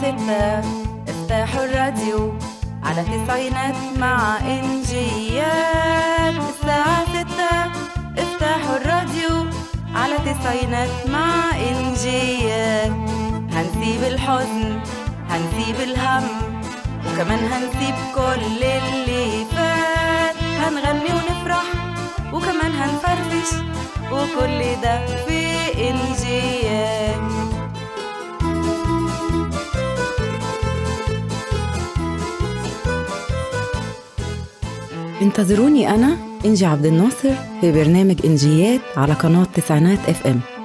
ستة افتحوا الراديو على تسعينات مع إنجيات الساعة ستة افتحوا الراديو على تسعينات مع إنجيات هنسيب الحزن هنسيب الهم وكمان هنسيب كل اللي فات هنغني ونفرح وكمان هنفرفش وكل ده في إنجيات انتظروني أنا إنجي عبد الناصر في برنامج إنجيات على قناة تسعينات اف ام